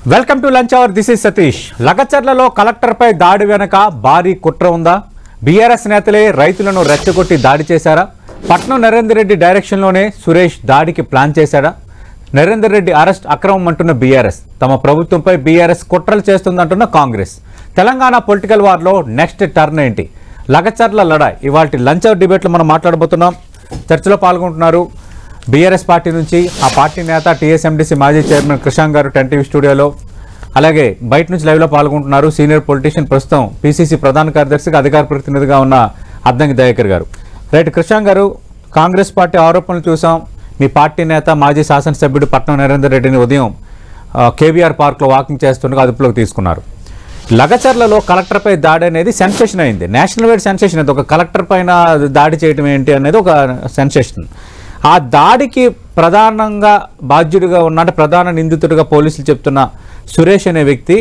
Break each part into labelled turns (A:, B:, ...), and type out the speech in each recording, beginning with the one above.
A: Welcome to lunch hour this is Satish లగచర్లలో కలెక్టర్పై దాడి వెనక భారీ కుట్ర ఉందా బీఆర్ఎస్ నేతలే రైతులను రెచ్చగొట్టి దాడి చేశారా పట్నం నరేందర్ రెడ్డి డైరెక్షన్లోనే సురేష్ దాడికి ప్లాన్ చేశాడా నరేందర్ రెడ్డి అరెస్ట్ అక్రమం అంటున్న బీఆర్ఎస్ తమ ప్రభుత్వంపై బీఆర్ఎస్ కుట్రలు చేస్తుందంటున్న కాంగ్రెస్ తెలంగాణ పొలిటికల్ వార్లో నెక్స్ట్ టర్న్ ఏంటి లగచర్ల లడాయ్ ఇవాళ లంచ్ అవర్ డిబేట్లో మనం మాట్లాడబోతున్నాం చర్చలో పాల్గొంటున్నారు బీఆర్ఎస్ పార్టీ నుంచి ఆ పార్టీ నేత టీఎస్ఎండిసి మాజీ చైర్మన్ కృషాంక్ గారు టెన్ టీవీ స్టూడియోలో అలాగే బయట నుంచి లైవ్లో పాల్గొంటున్నారు సీనియర్ పొలిటీషియన్ ప్రస్తుతం పీసీసీ ప్రధాన కార్యదర్శిగా అధికార ప్రతినిధిగా ఉన్న అద్దంకి దయాకర్ గారు రైట్ కృషాంక్ గారు కాంగ్రెస్ పార్టీ ఆరోపణలు చూసాం మీ పార్టీ నేత మాజీ శాసనసభ్యుడు పట్నం నరేందర్ రెడ్డిని ఉదయం ఆ, కేవీఆర్ పార్క్లో వాకింగ్ చేస్తుండగా అదుపులోకి తీసుకున్నారు లగచర్లలో కలెక్టర్పై దాడి అనేది సెన్సేషన్ అయింది నేషనల్ వైడ్ సెన్సేషన్ అది ఒక కలెక్టర్ పైన దాడి చేయడం ఏంటి అనేది ఒక సెన్సేషన్ ఆ దాడికి ప్రధానంగా బాధ్యుడిగా ఉన్న అంటే ప్రధాన నిందితుడిగా పోలీసులు చెప్తున్న సురేష్ అనే వ్యక్తి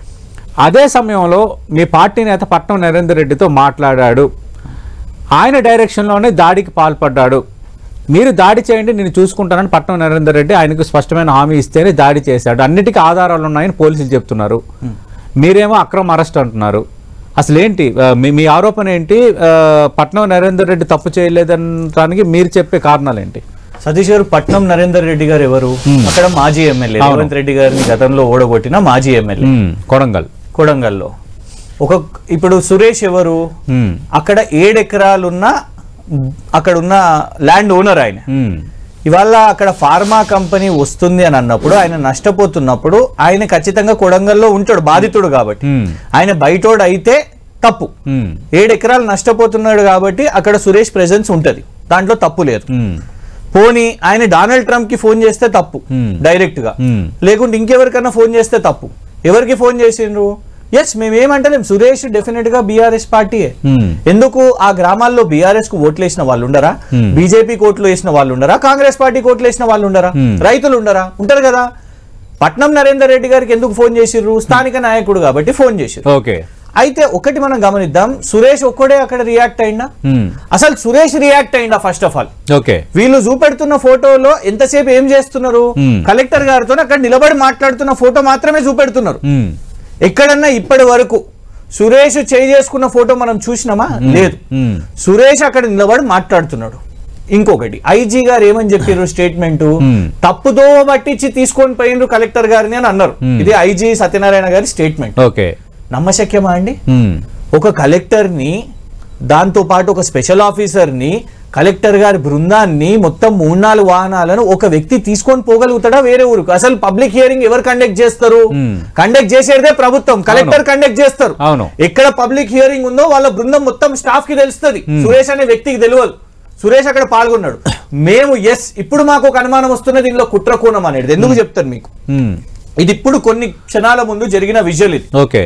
A: అదే సమయంలో మీ పార్టీ నేత పట్నం నరేందర్ రెడ్డితో మాట్లాడాడు ఆయన డైరెక్షన్లోనే దాడికి పాల్పడ్డాడు మీరు దాడి చేయండి నేను చూసుకుంటానని పట్నం నరేందర్ రెడ్డి ఆయనకు స్పష్టమైన హామీ ఇస్తేనే దాడి చేశాడు అన్నిటికీ ఆధారాలు ఉన్నాయని పోలీసులు చెప్తున్నారు మీరేమో అక్రమ అరెస్ట్ అంటున్నారు అసలు ఏంటి ఆ, మీ మీ ఆరోపణ ఏంటి ఆ, పట్నం నరేందర్ రెడ్డి తప్పు చేయలేదనడానికి మీరు చెప్పే కారణాలు ఏంటి
B: సతీష్ గారు పట్నం నరేందర్ రెడ్డి గారు ఎవరు అక్కడ మాజీ ఎమ్మెల్యే రేవంత్ రెడ్డి గారిని గతంలో ఓడగొట్టిన మాజీ ఎమ్మెల్యే
A: మ్మ్, కొడంగల్
B: కొడంగల్లో ఒక ఇప్పుడు సురేష్ ఎవరు
A: మ్మ్,
B: అక్కడ ఏడు ఎకరాలున్న అక్కడ ఉన్న ల్యాండ్ ఓనర్ ఆయన
A: మ్మ్,
B: ఇవాళ అక్కడ ఫార్మా కంపెనీ వస్తుంది అని అన్నప్పుడు ఆయన నష్టపోతున్నప్పుడు ఆయన ఖచ్చితంగా కొడంగల్లో ఉంటాడు బాధితుడు కాబట్టి
A: మ్మ్,
B: ఆయన బయటోడు అయితే తప్పు
A: మ్మ్,
B: ఏడు ఎకరాలు నష్టపోతున్నాడు కాబట్టి అక్కడ సురేష్ ప్రెజెన్స్ ఉంటది దాంట్లో తప్పు లేదు
A: మ్మ్,
B: పోనీ ఆయన డొనాల్డ్ ట్రంప్ కి ఫోన్ చేస్తే తప్పు
A: Hmm.
B: డైరెక్ట్ గా
A: మ్మ్.
B: లేకుంటే ఇంకెవరికైనా ఫోన్ చేస్తే తప్పు ఎవరికి ఫోన్ చేసిండ్రు ఎస్ మేమేమంటలేం సురేష్ డెఫినెట్ గా బీఆర్ఎస్ పార్టీయే
A: మ్మ్.
B: ఎందుకు ఆ గ్రామాల్లో బీఆర్ఎస్ కు ఓట్లు వేసిన వాళ్ళు ఉండరా
A: Hmm.
B: బీజేపీ ఓట్లు వేసిన వాళ్ళు ఉండరా కాంగ్రెస్ పార్టీ ఓట్లు వేసిన వాళ్ళు ఉండరా
A: Hmm.
B: రైతులు ఉండరా ఉంటారు కదా పట్నం నరేందర్ రెడ్డి గారికి ఎందుకు ఫోన్ చేసిర్రు స్థానిక నాయకుడు కాబట్టి ఫోన్ చేసిర్రు
A: ఓకే
B: అయితే ఒకటి మనం గమనిద్దాం సురేష్ ఒక్కడే అక్కడ రియాక్ట్ అయిందా
A: మ్మ్,
B: అసలు సురేష్ రియాక్ట్ అయిందా ఫస్ట్ ఆఫ్ ఆల్
A: ఓకే
B: వీళ్ళు చూపెడుతున్న ఫోటోలో ఎంతసేపు ఏం చేస్తున్నారు
A: Hmm.
B: కలెక్టర్ గారితో అక్కడ నిలబడి మాట్లాడుతున్న ఫోటో మాత్రమే చూపెడుతున్నారు
A: మ్మ్,
B: ఎక్కడన్నా ఇప్పటి వరకు సురేష్ చేయి చేసుకున్న ఫోటో మనం చూసినామా లేదు
A: మ్మ్,
B: సురేష్ అక్కడ నిలబడి మాట్లాడుతున్నాడు ఇంకొకటి ఐజీ గారు ఏమని చెప్పారు స్టేట్మెంట్
A: Hmm.
B: తప్పుదో పట్టించి తీసుకొని పోయిండ్రు కలెక్టర్ గారిని అని అన్నారు
A: Hmm.
B: ఇది ఐజీ సత్యనారాయణ గారి స్టేట్మెంట్
A: ఓకే
B: నమ్మశక్యమా అండి
A: మ్మ్,
B: ఒక కలెక్టర్ని దాంతో పాటు ఒక స్పెషల్ ఆఫీసర్ని కలెక్టర్ గారి బృందాన్ని మొత్తం మూడు నాలుగు వాహనాలను ఒక వ్యక్తి తీసుకొని పోగలుగుతాడా వేరే ఊరికి అసలు పబ్లిక్ హియరింగ్ ఎవరు కండక్ట్ చేస్తారు
A: Hmm.
B: కండక్ట్ చేసేదే ప్రభుత్వం కలెక్టర్ కండక్ట్ చేస్తారు
A: అవును.
B: ఎక్కడ పబ్లిక్ హియరింగ్ ఉందో వాళ్ళ బృందం మొత్తం స్టాఫ్ కి తెలుస్తుంది సురేష్ అనే వ్యక్తికి తెలియదు సురేష్ అక్కడ పాల్గొన్నాడు మేము ఎస్ ఇప్పుడు మాకు ఒక అనుమానం వస్తున్నది దీనిలో కుట్ర కోణం అనేది ఎందుకు చెప్తాను మీకు
A: మ్మ్,
B: ఇది ఇప్పుడు కొన్ని క్షణాల ముందు జరిగిన విజువల్ ఇది
A: ఓకే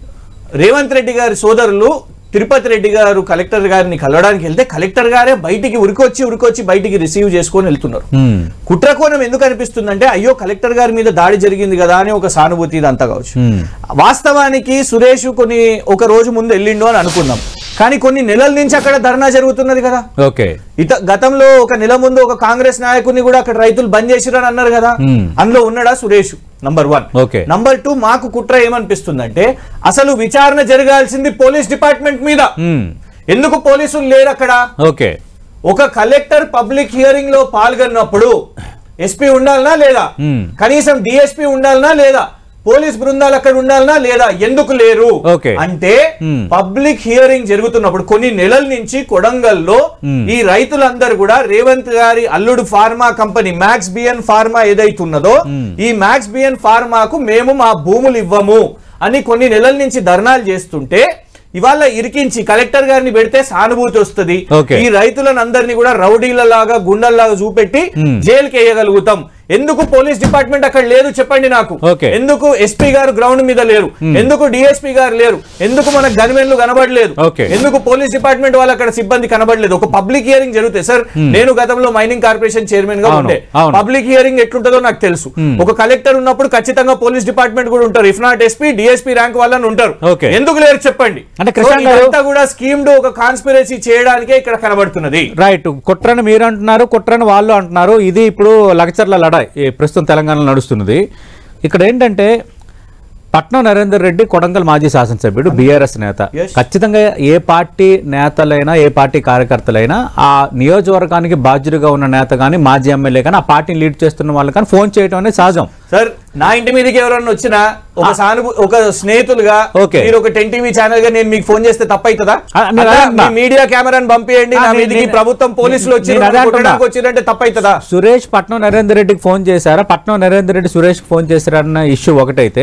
B: రేవంత్ రెడ్డి గారి సోదరులు తిరుపతి రెడ్డి గారు కలెక్టర్ గారిని కలవడానికి వెళ్తే కలెక్టర్ గారే బయటికి ఉరికొచ్చి ఉరికొచ్చి బయటికి రిసీవ్ చేసుకొని వెళ్తున్నారు
A: మ్మ్,
B: కుట్రకోణం ఎందుకు అనిపిస్తుందంటే అయ్యో కలెక్టర్ గారి మీద దాడి జరిగింది కదా అని ఒక సానుభూతి ఇదంతా కావచ్చు
A: మ్మ్,
B: వాస్తవానికి సురేష్ కొన్ని ఒక రోజు ముందు వెళ్ళిండు అని అనుకున్నాం కానీ కొన్ని నెలల నుంచి అక్కడ ధర్నా జరుగుతున్నది కదా
A: ఓకే
B: ఇత గతంలో ఒక నెల ముందు ఒక కాంగ్రెస్ నాయకుడిని కూడా అక్కడ రైతులు బంద్ చేసిరని అన్నారు కదా
A: Hmm.
B: అందులో ఉన్నాడా Suresh number one
A: Okay.
B: Number two మాకు కుట్ర ఏమనిపిస్తుందంటే అసలు విచారణ జరగాల్సింది పోలీస్ డిపార్ట్మెంట్ మీద
A: మ్మ్,
B: ఎందుకు పోలీసులు లేరు అక్కడ
A: ఓకే
B: ఒక కలెక్టర్ పబ్లిక్ హియరింగ్ లో పాల్గొన్నప్పుడు ఎస్పీ ఉండాలనా లేదా
A: Hmm.
B: కనీసం డిఎస్పీ ఉండాలనా లేదా పోలీస్ బృందాలు అక్కడ ఉండాలనా లేదా ఎందుకు లేరు
A: Okay.
B: అంటే
A: Hmm.
B: పబ్లిక్ హియరింగ్ జరుగుతున్నప్పుడు కొన్ని నెలల నుంచి కొడంగల్లో
A: Hmm.
B: ఈ రైతులందరూ కూడా రేవంత్ గారి అల్లుడు pharma company Max BN pharma ఏదైతున్నదో ఈ మ్యాక్స్ బిఎన్ ఫార్మాకు మేము మా భూములు ఇవ్వము అని కొన్ని నెలల నుంచి ధర్నాలు చేస్తుంటే ఇవాళ ఇరికించి కలెక్టర్ గారిని పెడితే సానుభూతి వస్తుంది
A: Okay.
B: ఈ రైతులను అందరినీ కూడా రౌడీలలాగా గుండల్లాగా చూపెట్టి
A: Hmm.
B: జైలుకి వేయగలుగుతాం ఎందుకు పోలీస్ డిపార్ట్మెంట్ అక్కడ లేదు చెప్పండి నాకు
A: Okay.
B: ఎందుకు ఎస్పీ గారు గ్రౌండ్ మీద లేరు ఎందుకు డిఎస్పీ గారు లేరు ఎందుకు మన గన్మెన్లు కనబడలేదు
A: Okay.
B: ఎందుకు పోలీస్ డిపార్ట్మెంట్ వాళ్ళు అక్కడ సిబ్బంది కనబడలేదు ఒక పబ్లిక్ హియరింగ్ జరుగుతాయి సార్ నేను గతంలో మైనింగ్ కార్పొరేషన్ చైర్మన్ గా
A: అవును,
B: ఉండే
A: అవును.
B: పబ్లిక్ హియరింగ్ ఎట్లుంటుందో నాకు తెలుసు ఒక కలెక్టర్ ఉన్నప్పుడు ఖచ్చితంగా పోలీస్ డిపార్ట్మెంట్ కూడా ఉంటారు if not SP DSP rank వాళ్ళని ఉంటారు
A: Okay.
B: ఎందుకు లేరు చెప్పండి
A: అంటే కృష్ణ గారు-
B: ఇదంతా కూడా స్కీమ్డ్ ఒక కాన్స్పిరసీ చేయడానికే ఇక్కడ కనబడుతున్నది
A: రైట్ కుట్రని మీరు అంటున్నారు కుట్రని వాళ్ళు అంటున్నారు ఇది ఇప్పుడు లగచర్ల లడాయ్ ఈ ప్రస్తుతం తెలంగాణలో నడుస్తున్నది ఇక్కడ ఏంటంటే పట్నం నరేందర్ రెడ్డి కొడంగల్ మాజీ శాసనసభ్యుడు బీఆర్ఎస్ నేత
B: Yes.
A: ఖచ్చితంగా ఏ పార్టీ నేతలైనా ఏ పార్టీ కార్యకర్తలైనా ఆ నియోజకవర్గానికి బాధ్యుడిగా ఉన్న నేత కానీ మాజీ ఎమ్మెల్యే కానీ ఆ పార్టీని లీడ్ చేస్తున్న వాళ్ళు కానీ ఫోన్ చేయడం అనేది సహజం
B: సార్ నా ఇంటి మీదకి ఎవరన్నా వచ్చినా ఒక సానుభూ ఒక స్నేహితులుగా
A: Okay.
B: మీరు ఒక టెన్ టీవీ ఛానల్ గా నేను మీకు ఫోన్ చేస్తే తప్పైతుందా
A: ఆ, నేను అదే అంటున్నా.
B: మీడియా కెమెరాని పంపియండి
A: ఆ,
B: నా
A: నేను-
B: మీదకి
A: నేను-
B: ప్రభుత్వం పోలీసులు వచ్చి
A: నేను అదే అంటున్నా.
B: వచ్చిరంటే తప్పైతుందా
A: సురేష్ పట్నం నరేందర్ రెడ్డికి ఫోన్ చేశారా పట్నం నరేందర్ రెడ్డి సురేష్కి ఫోన్ చేశారన్న ఇష్యూ ఒకటైతే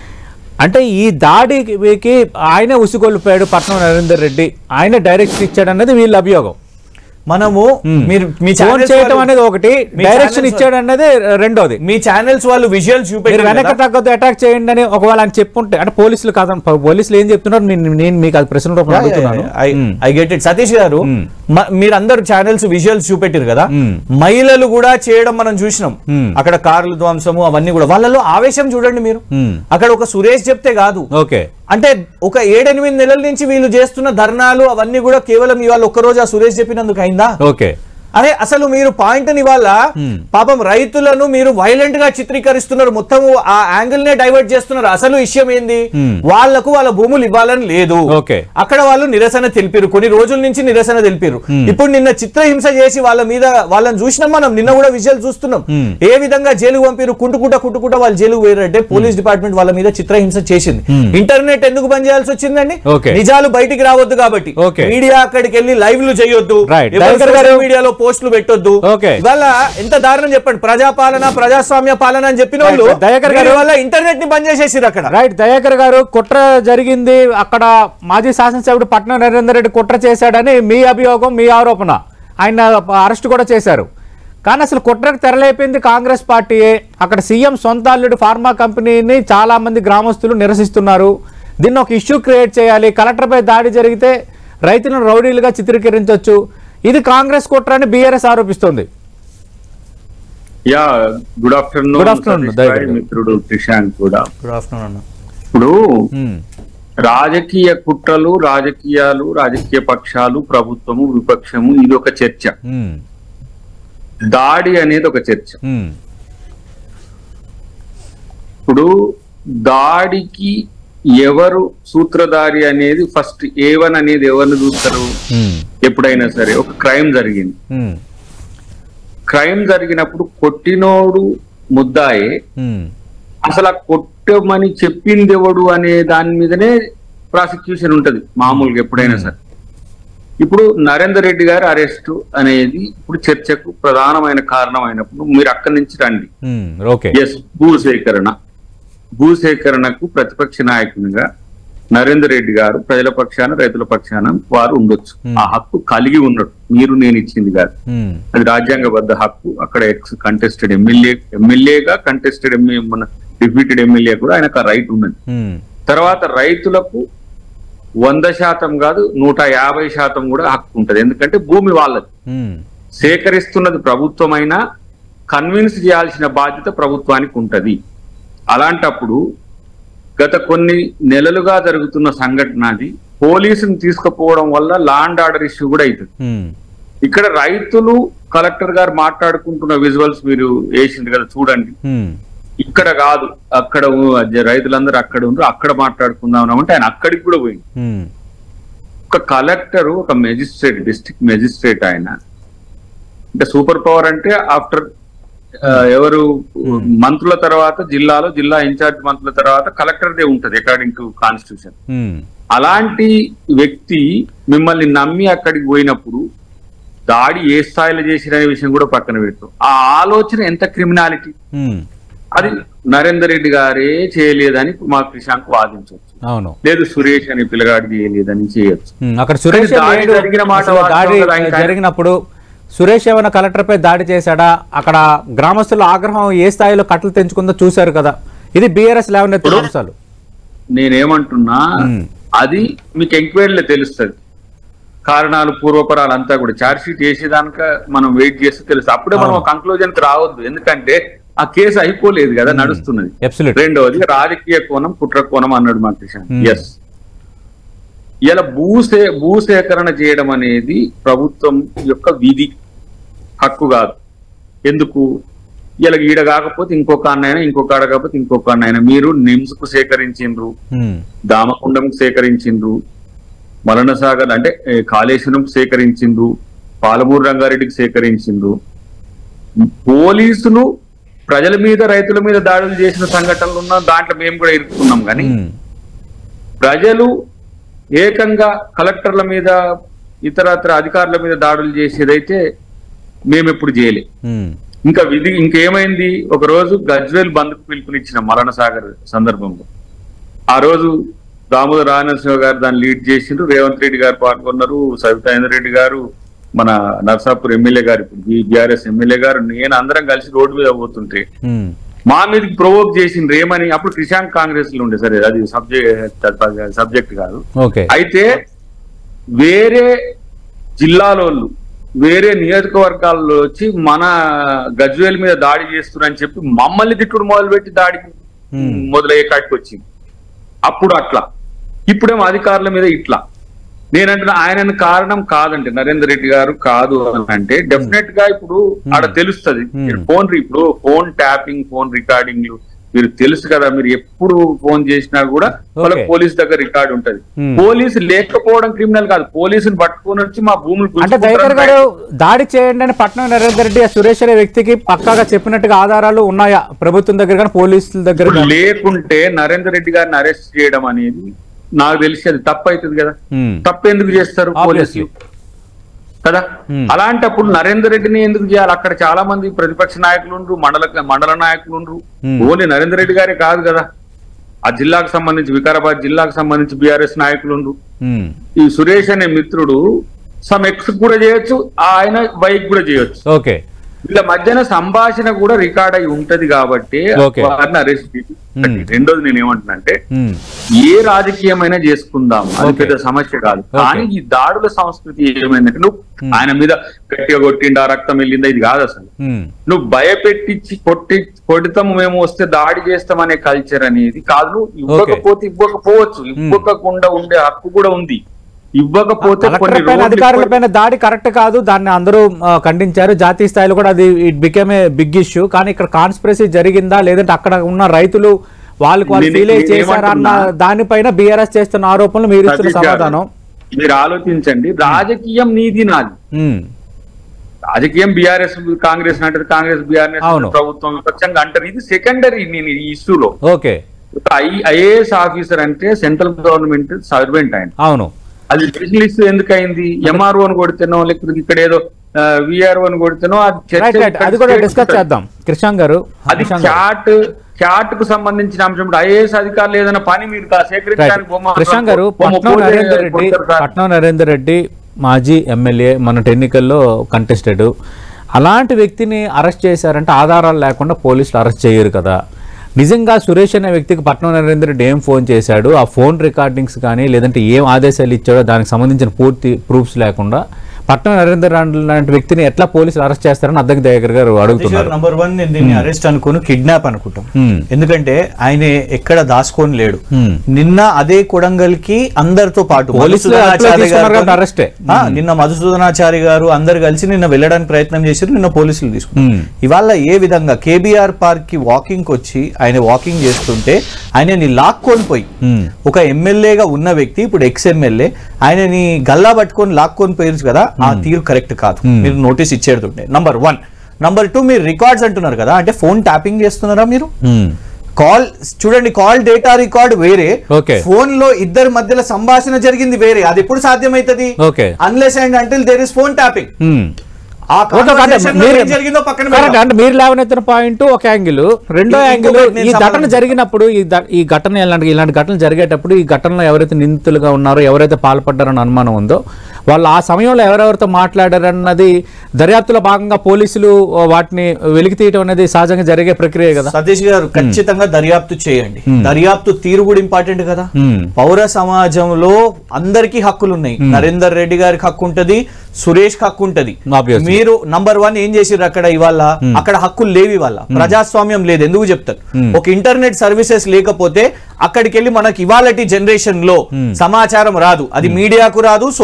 A: అంటే ఈ దాడికి ఆయనే ఉసిగొల్లిపోయాడు పట్నం నరేందర్ రెడ్డి ఆయన డైరెక్షన్ ఇచ్చాడు అన్నది వీళ్ళ అభియోగం
B: మనము
A: Hmm.
B: మీరు మీ
A: ఫోన్
B: channels
A: చేయటం
B: వాళ్ళు-
A: అనేది ఒకటి
B: మీ
A: డైరెక్షన్
B: channels
A: ఇచ్చాడు అన్నది రెండోది
B: మీ ఛానల్స్ వాళ్ళు విజువల్స్
A: మీరు
B: చూపెట్టారు
A: వెనక
B: కదా?
A: తగ్గదు అటాక్ చేయండి అని ఒకవేళ ఆయన చెప్పుంటే అంటే పోలీసులు కాదు పోలీసులు ఏం చెప్తున్నారు నేను నేను మీకు అది ప్రశ్న రూపంలో అడుగుతున్నాను ఉమ్.
B: I get it Satish garu
A: Hmm.
B: మ- మీరందరూ ఛానల్స్ విజువల్స్ చూపెట్టారు కదా
A: Hmm.
B: మహిళలు కూడా చేయడం మనం చూసినాం
A: Hmm.
B: అక్కడ కార్లు ధ్వంసము అవన్నీ కూడా వాళ్ళలో ఆవేశం చూడండి మీరు
A: Hmm.
B: అక్కడ ఒక సురేష్ చెప్తే కాదు
A: ఓకే
B: అంటే ఒక ఏడెనిమిది నెలల నుంచి వీళ్ళు చేస్తున్న ధర్నాలు అవన్నీ కూడా కేవలం ఇవాళ ఒక్కరోజు ఆ సురేష్ చెప్పినందుకు అయిందా
A: ఓకే
B: అరే అసలు మీరు పాయింట్ ఇవాళ
A: Hmm.
B: పాపం రైతులను మీరు వైలెంట్ గా చిత్రీకరిస్తున్నారు మొత్తం ఆ యాంగిల్ నే డైవర్ట్ చేస్తున్నారు అసలు విషయం ఏంది
A: Hmm.
B: వాళ్లకు వాళ్ళ భూములు ఇవ్వాలని లేదు
A: Okay.
B: అక్కడ వాళ్ళు నిరసన తెలిపారు కొన్ని రోజుల నుంచి నిరసన తెలిపారు ఇప్పుడు నిన్న చిత్రహింస చేసి వాళ్ళ మీద వాళ్ళని చూసినాం మనం నిన్న కూడా విజయాలు చూస్తున్నాం
A: Hmm.
B: ఏ విధంగా జైలుకు పంపారు కుంటుకుంటా కుంటుకుంటా వాళ్ళు జైలుకు పోయారంటే పోలీస్ డిపార్ట్మెంట్ వాళ్ళ మీద చిత్రహింస చేసింది
A: Hmm.
B: ఇంటర్నెట్ ఎందుకు బంద్ చేయాల్సి వచ్చిందండి
A: Okay.
B: నిజాలు బయటికి రావద్దు కాబట్టి
A: Okay.
B: మీడియా అక్కడికి వెళ్ళి లైవ్లు చేయొద్దు
A: Right.
B: ఎవరు
A: దయాకర్ గారు-
B: social మీడియాలో పోస్టులు పెట్టొద్దు
A: Okay.
B: ఇవాళ ఎంత దారుణం చెప్పండి ప్రజాపాలన ప్రజాస్వామ్య పాలన అని చెప్పిన వాళ్ళు
A: Right. దయాకర్ గారు-
B: మీరు ఇవాళ ఇంటర్నెట్ ని బంద్ చేసేసారు అక్కడ
A: రైట్ దయాకర్ గారు కుట్ర జరిగింది అక్కడ మాజీ శాసనసభ్యుడు పట్నం నరేందర్ రెడ్డి కుట్ర చేశాడని మీ అభియోగం మీ ఆరోపణ ఆయన అరెస్ట్ కూడా చేశారు కానీ అసలు కుట్రకు తెరలేపింది కాంగ్రెస్ పార్టీయే అక్కడ సీఎం సొంత అల్లుడు ఫార్మా కంపెనీని చాలా మంది గ్రామస్తులు నిరసిస్తున్నారు దీన్ని ఒక ఇష్యూ క్రియేట్ చేయాలి కలెక్టర్పై దాడి జరిగితే రైతులను రౌడీలుగా చిత్రీకరించవచ్చు ఇది కాంగ్రెస్ కుట్ర అని బీఆర్ఎస్ ఆరోపిస్తోంది
C: yeah good afternoon
A: Good afternoon,
C: Satish
A: Dayakar
C: bhai,
A: garu.
C: మిత్రుడు క్రిషాంక్ కూడా
B: గుడ్ ఆఫ్టర్నూన్ అన్న
C: ఇప్పుడు
A: ఉమ్,
C: రాజకీయ కుట్రలు రాజకీయాలు రాజకీయ పక్షాలు ప్రభుత్వము విపక్షము ఇది ఒక చర్చ
A: ఉమ్,
C: దాడి అనేది ఒక చర్చ
A: ఉమ్,
C: ఇప్పుడు దాడికి ఎవరు సూత్రధారి అనేది ఫస్ట్ ఏ వన్ అనేది ఎవరిని చూస్తారు
A: ఉమ్,
C: ఎప్పుడైనా సరే ఒక క్రైమ్ జరిగింది
A: ఉమ్,
C: క్రైమ్ జరిగినప్పుడు కొట్టినోడు ముద్దాయే
A: ఉమ్,
C: అసలు ఆ కొట్టమని చెప్పింది ఎవడు అనే దాని మీదనే ప్రాసిక్యూషన్ ఉంటది మామూలుగా ఎప్పుడైనా సరే ఇప్పుడు నరేందర్ రెడ్డి గారి అరెస్ట్ అనేది ఇప్పుడు చర్చకు ప్రధానమైన కారణం అయినప్పుడు మీరు అక్కడి నుంచి రండి
A: ఉమ్, ఓకే
C: ఎస్ భూసేకరణ భూసేకరణకు ప్రతిపక్ష నాయకునిగా నరేందర్ రెడ్డి గారు ప్రజల పక్షాన రైతుల పక్షాన వారు ఉండొచ్చు
A: Hmm.
C: ఆ హక్కు కలిగి ఉండడు మీరు నేను ఇచ్చింది కాదు
A: ఉమ్,
C: అది రాజ్యాంగబద్ధ హక్కు అక్కడ ఎక్స్ కంటెస్టెడ్ ఎమ్మెల్యే ఎమ్మెల్యేగా కంటెస్టెడ్ ఎమ్మెల్యే మన డిప్యూటెడ్ ఎమ్మెల్యే కూడా ఆయనకు ఆ రైట్ ఉన్నది
A: ఉమ్,
C: తర్వాత రైతులకు వంద శాతం కాదు నూట యాభై శాతం కూడా హక్కు ఉంటది ఎందుకంటే భూమి వాళ్ళది
A: ఉమ్,
C: సేకరిస్తున్నది ప్రభుత్వమైనా కన్విన్స్ చేయాల్సిన బాధ్యత ప్రభుత్వానికి ఉంటది అలాంటప్పుడు గత కొన్ని నెలలుగా జరుగుతున్న సంఘటన అది పోలీసుని తీసుకుపోవడం వల్ల లాండ్ ఆర్డర్ ఇష్యూ కూడా అవుతుంది
A: ఉమ్,
C: ఇక్కడ రైతులు కలెక్టర్ గారు మాట్లాడుకుంటున్న విజువల్స్ మీరు వేసింది కదా చూడండి
A: ఉమ్,
C: ఇక్కడ కాదు అక్కడ ఉ- రైతులందరూ అక్కడ ఉన్నారు అక్కడ మాట్లాడుకుందాం అంటే ఆయన అక్కడికి కూడా పోయింది
A: ఉమ్,
C: ఒక కలెక్టర్ ఒక మెజిస్ట్రేట్ డిస్ట్రిక్ట్ మెజిస్ట్రేట్ ఆయన అంటే సూపర్ పవర్ అంటే ఆఫ్టర్ ఎవరు మంత్రుల తర్వాత జిల్లాలో జిల్లా ఇన్ఛార్జ్ మంత్రుల తర్వాత కలెక్టర్దే ఉంటది అకార్డింగ్ టు కాన్స్టిట్యూషన్
A: ఉమ్,
C: అలాంటి వ్యక్తి మిమ్మల్ని నమ్మి అక్కడికి పోయినప్పుడు దాడి ఏ స్థాయిలో చేసిరనే విషయం కూడా పక్కన పెట్టు ఆ ఆలోచన ఎంత క్రిమినాలిటీ
A: ఉమ్,
C: అది నరేందర్ రెడ్డి గారే చేయలేదని మా క్రిషాంక్ వాదించవచ్చు
A: అవును
C: లేదు సురేష్ అనే పిల్లగాడు చేయలేదని చేయొచ్చు
A: ఉమ్, అక్కడ సురేష్
C: దాడి
A: లేడు.
C: జరిగిన మాట
A: అసలు
C: వాస్తవం
A: దాడి
C: కదా, ఇంకా-
A: జరిగినప్పుడు సురేష్ ఏమైనా కలెక్టర్పై దాడి చేశాడా అక్కడ గ్రామస్తుల ఆగ్రహం ఏ స్థాయిలో కట్టలు తెంచుకుందో చూశారు కదా ఇది బీఆర్ఎస్ లేవనెత్తిన అంశాలు
C: నేనేమంటున్నా
A: మ్మ్.
C: అది మీకు ఎంక్వైరీలో తెలుస్తుంది కారణాలు పూర్వపరాలు అంతా కూడా చార్జ్ షీట్ వేసేదానిక మనం వెయిట్ చేస్తే తెలుస్తుంది అప్పుడే మనం
A: అవును.
C: కంక్లూజన్ కి రావద్దు ఎందుకంటే ఆ కేసు అయిపోలేదు కదా నడుస్తున్నది
A: Absolute.
C: రెండవది రాజకీయ కోణం కుట్ర కోణం అన్నాడు మా కిషన్
A: మ్మ్.
C: ఎస్ ఇలా భూసే భూసేకరణ చేయడం అనేది ప్రభుత్వం యొక్క విధి హక్కు కాదు ఎందుకు ఇలా ఈడ కాకపోతే ఇంకొక అన్నైనా ఇంకొక ఆడ కాకపోతే ఇంకొక అన్నైనా మీరు నిమ్స్ కు సేకరించిండ్రు
A: ఉమ్,
C: దామకుండం సేకరించిండ్రు మలన సాగర్ అంటే ఏ, కాళేశ్వరం సేకరించిండ్రు పాలమూరు రంగారెడ్డికి సేకరించిండ్రు పోలీసులు ప్రజల మీద రైతుల మీద దాడులు చేసిన సంఘటనలు ఉన్న దాంట్లో మేము కూడా ఇరుక్కున్నాం కానీ
A: ఉమ్,
C: ప్రజలు ఏకంగా కలెక్టర్ల మీద ఇతరత్ర అధికారుల మీద దాడులు చేసేదైతే మేము ఎప్పుడు చేయలే
A: ఉమ్,
C: ఇంకా విధి ఇంకేమైంది ఒక రోజు గజ్వేల్ బంద్కు పిలుపునిచ్చిన మరణ సాగర్ సందర్భంలో ఆ రోజు దామోదర్ రాజనరసింహ గారు దాన్ని లీడ్ చేసిండ్రు రేవంత్ రెడ్డి గారు పాల్గొన్నారు సవితాంద్ర రెడ్డి గారు మన నర్సాపూర్ ఎమ్మెల్యే గారు ఇప్పుడు బీఆర్ఎస్ ఎమ్మెల్యే గారు నేను అందరం కలిసి రోడ్డు మీద పోతుంటే
A: ఉమ్,
C: మా మీదకి ప్రొవోక్ చేసిండ్రు ఏమని అప్పుడు క్రిషాంక్ కాంగ్రెస్ లో ఉండే సరే అది సబ్జెక్ట్ సబ్జెక్ట్ కాదు
A: ఓకే
C: అయితే వేరే జిల్లాలోళ్ళు వేరే నియోజకవర్గాల్లో వచ్చి మన గజ్వేల్ మీద దాడి చేస్తున్నారని చెప్పి మమ్మల్ని తిట్టుడు మొదలుపెట్టి దాడికి
A: Hmm.
C: మొదలయ్యే కాటికి వచ్చింది అప్పుడు అట్లా ఇప్పుడేమో అధికారుల మీద ఇట్లా నేనంటున్నా ఆయన కారణం కాదండి నరేందర్ రెడ్డి గారు కాదు అని అంటే డెఫినెట్ గా ఇప్పుడు ఆడ తెలుస్తుంది
A: Hmm.
C: ఫోన్ ఇప్పుడు ఫోన్ ట్యాపింగ్ ఫోన్ రికార్డింగ్ మీరు తెలుసు కదా మీరు ఎప్పుడు ఫోన్ చేసినా కూడా వాళ్ళ
A: Okay.
C: పోలీస్ దగ్గర రికార్డు ఉంటది
A: Hmm.
C: పోలీసు లేకపోవడం క్రిమినల్ కాదు పోలీసుని పట్టుకొని వచ్చి మా భూములు
A: అంటే దయాకర్ గారు
C: గుంజుకుంటారు.
A: దాడి చేయండి అని పట్నం నరేందర్ రెడ్డి ఆ సురేష్ అనే వ్యక్తికి పక్కాగా చెప్పినట్టుగా ఆధారాలు ఉన్నాయా ప్రభుత్వం దగ్గర కానీ పోలీసుల దగ్గర
C: ఇప్పుడు
A: కానీ?
C: లేకుంటే నరేందర్ రెడ్డి గారిని అరెస్ట్ చేయడం అనేది నాకు తెలిసి అది తప్పు అవుతుంది కదా
A: ఉమ్,
C: తప్పు ఎందుకు చేస్తారు
A: Obviously.
C: పోలీసులు కదా
A: Hmm.
C: అలాంటప్పుడు నరేందర్ రెడ్డిని ఎందుకు చేయాలి అక్కడ చాలా మంది ప్రతిపక్ష నాయకులు ఉండ్రు మండల మండల నాయకులు ఉండ్రు
A: Hmm.
C: ఓన్లీ నరేందర్ రెడ్డి గారే కాదు కదా ఆ జిల్లాకు సంబంధించి వికారాబాద్ జిల్లాకు సంబంధించి బీఆర్ఎస్ నాయకులు ఉండ్రు
A: ఉమ్,
C: ఈ సురేష్ అనే మిత్రుడు సమ్ ఎక్స్ కూడా చేయొచ్చు ఆయన బైక్ కూడా చేయొచ్చు
A: ఓకే
C: వీళ్ళ మధ్యన సంభాషణ కూడా రికార్డ్ అయి ఉంటది కాబట్టి
A: Okay.
C: వారిని అరెస్ట్ చేసి
A: Hmm.
C: రెండోది నేను ఏమంటున్నానంటే
A: ఉమ్,
C: ఏ రాజకీయమైనా చేసుకుందాం అది
A: Okay.
C: పెద్ద సమస్య కాదు
A: Okay.
C: కానీ ఈ దాడుల సంస్కృతి ఏమైందంటే నువ్వు
A: Hmm.
C: ఆయన మీద గట్టిగా కొట్టిండా రక్తం వెళ్ళిందా ఇది కాదు అసలు
A: ఉమ్,
C: నువ్వు భయపెట్టించి కొట్టి కొడతాము మేము వస్తే దాడి చేస్తాం అనే కల్చర్ అనేది కాదు నువ్వు ఇవ్వకపోతే ఇవ్వకపోవచ్చు ఇవ్వకుండా ఉండే హక్కు కూడా ఉంది ఇవ్వకపోతే కొన్ని
A: కలెక్టర్ పైన
C: రోజులు
A: అధికారుల పైన దాడి కరెక్ట్ కాదు దాన్ని అందరూ ఆ, ఖండించారు జాతీయ స్థాయిలో కూడా అది it became a big issue కానీ ఇక్కడ కాన్స్పిరసీ జరిగిందా లేదంటే అక్కడ ఉన్న రైతులు వాళ్ళకి వాళ్ళు
C: నేను-
A: ఫీల్
C: నేను
A: చేశారా అన్న
C: ఏమంటున్నా?
A: దానిపైన బీఆర్ఎస్ చేస్తున్న ఆరోపణలు మీరు ఇస్తున్న
C: సతీష్ గారు,
A: సమాధానం
C: మీరు ఆలోచించండి రాజకీయం నీది నాది
A: ఉమ్,
C: రాజకీయం బీఆర్ఎస్ కాంగ్రెస్ అంటారు కాంగ్రెస్ బీఆర్ఎస్
A: అవును.
C: ప్రభుత్వం విపక్షంగా అంటారు ఇది సెకండరీ నేను ఈ ఇష్యూలో
A: ఓకే
C: ఐఏఎస్ ఆఫీసర్ అంటే సెంట్రల్ గవర్నమెంట్ సర్వెంట్ ఆయన
A: అవును
C: అది స్పెషలిస్ట్ ఎందుకు అయింది ఎంఆర్ఓ అని కొడితేనో లేకపోతే ఇక్కడ ఏదో విఆర్ఓ అని కొడితేనో అది చర్చ
A: రైట్ రైట్ అది కూడా
C: ఇక్కడ
A: డిస్కస్
C: ఉంటుంది.
A: చేద్దాం కృష్ణ గారు
C: అది
A: కృష్ణ గారు.
C: చాట్ చాట్ కు సంబంధించిన అంశం ఇప్పుడు ఐఏఎస్ అధికారులు ఏదైనా పని మీరు కా-
A: రైట్
C: సేకరించడానికి బొమ్మ-
A: కృష్ణ గారు
C: బొమ్మ
A: పట్నం
C: పోతే
A: నరేందర్ రెడ్డి
C: కొడతారు సార్.
A: పట్నం నరేందర్ రెడ్డి మాజీ ఎమ్మెల్యే మన ఎన్నికల్లో కంటెస్టెడ్ అలాంటి వ్యక్తిని అరెస్ట్ చేశారంటే ఆధారాలు లేకుండా పోలీసులు అరెస్ట్ చేయరు కదా నిజంగా సురేష్ అనే వ్యక్తికి పట్నం నరేందర్ రెడ్డి ఏం ఫోన్ చేశాడు ఆ ఫోన్ రికార్డింగ్స్ కానీ లేదంటే ఏం ఆదేశాలు ఇచ్చాడో దానికి సంబంధించిన పూర్తి ప్రూఫ్స్ లేకుండా పట్నం నరేందర్ రెడ్డి లాంటి వ్యక్తిని ఎట్లా పోలీసులు అరెస్ట్ చేస్తారని అద్దెకి దగ్గర గారు అడుగుతున్నారు
D: నంబర్ వన్ నేను దీన్ని అరెస్ట్ అనుకోను కిడ్నాప్ అనుకుంటాం
A: Hmm.
D: ఎందుకంటే ఆయన ఎక్కడ దాచుకొని లేడు
A: Hmm.
D: నిన్న అదే కొడంగల్ కి అందరితో పాటు
A: పోలీసులు
D: మధుసూదనాచారి
A: అట్లా తీసుకున్నారు
D: గారితో-
A: కాబట్టి అరెస్టే.
D: ఆ, నిన్న మధుసూదనాచారి గారు అందరు కలిసి నిన్న వెళ్ళడానికి ప్రయత్నం చేశారు నిన్న పోలీసులు తీసుకున్నారు
A: Hmm.
D: ఇవాళ ఏ విధంగా కేబీఆర్ పార్క్ కి వాకింగ్ కి వచ్చి ఆయన వాకింగ్ చేస్తుంటే ఆయనని లాక్కొని పోయి
A: Hmm.
D: ఒక ఎమ్మెల్యేగా ఉన్న వ్యక్తి ఇప్పుడు ఎక్స్ ఎమ్మెల్యే ఆయనని గల్లా పట్టుకొని లాక్కొని పోయారు కదా ఆ తీరు కరెక్ట్ కాదు మీరు నోటీస్ ఇచ్చేడుతుంటే నంబర్ వన్ నంబర్ టూ మీరు రికార్డ్స్ అంటున్నారు కదా అంటే ఫోన్ ట్యాపింగ్ చేస్తున్నారా మీరు
A: Hmm.
D: కాల్ చూడండి కాల్ డేటా రికార్డ్ వేరే
A: Okay.
D: ఫోన్ లో ఇద్దరి మధ్యలో సంభాషణ జరిగింది వేరే అది ఎప్పుడు సాధ్యమైతది
A: Okay.
D: Unless and until there is phone tapping
A: Hmm.
D: ఆ
A: ఓకే, ఓకే, అంటే
D: conversation లో
A: మీరు-
D: ఏం జరిగిందో పక్కన
A: కరెక్ట్,
D: పెడదాం.
A: అంటే మీరు లేవనెత్తిన పాయింట్ ఒక యాంగిల్ రెండో
D: ఇంకొకటి
A: యాంగిల్
D: నేను
A: ఈ ఘటన
D: సమాధానం
A: జరిగినప్పుడు ఈ ద- ఈ ఘటన ఇలాంటి ఇలాంటి ఘటనలు జరిగేటప్పుడు ఈ ఘటనలో ఎవరైతే నిందితులుగా ఉన్నారో ఎవరైతే పాల్పడ్డారని అనుమానం ఉందో వాళ్ళు ఆ సమయంలో ఎవరెవరితో మాట్లాడారన్నది దర్యాప్తులో భాగంగా పోలీసులు వాటిని వెలికి తీయటం అనేది సహజంగా జరిగే ప్రక్రియ కదా
D: సతీష్ గారు ఖచ్చితంగా దర్యాప్తు చేయండి దర్యాప్తు తీరు కూడా ఇంపార్టెంట్ కదా
A: Hmm.
D: పౌర సమాజంలో అందరికీ హక్కులు ఉన్నాయి నరేందర్ రెడ్డి గారికి హక్కు ఉంటది సురేష్ కి హక్కు ఉంటది
A: Obviously.
D: మీరు నంబర్ వన్ ఏం చేసిర్రు అక్కడ ఇవాళ అక్కడ హక్కులు లేవు ఇవాళ ప్రజాస్వామ్యం లేదు ఎందుకు చెప్తారు ఒక ఇంటర్నెట్ సర్వీసెస్ లేకపోతే అక్కడికి వెళ్ళి మనకి ఇవాళటి జనరేషన్ లో సమాచారం రాదు అది మీడియాకు రాదు సోషల్ మీడియా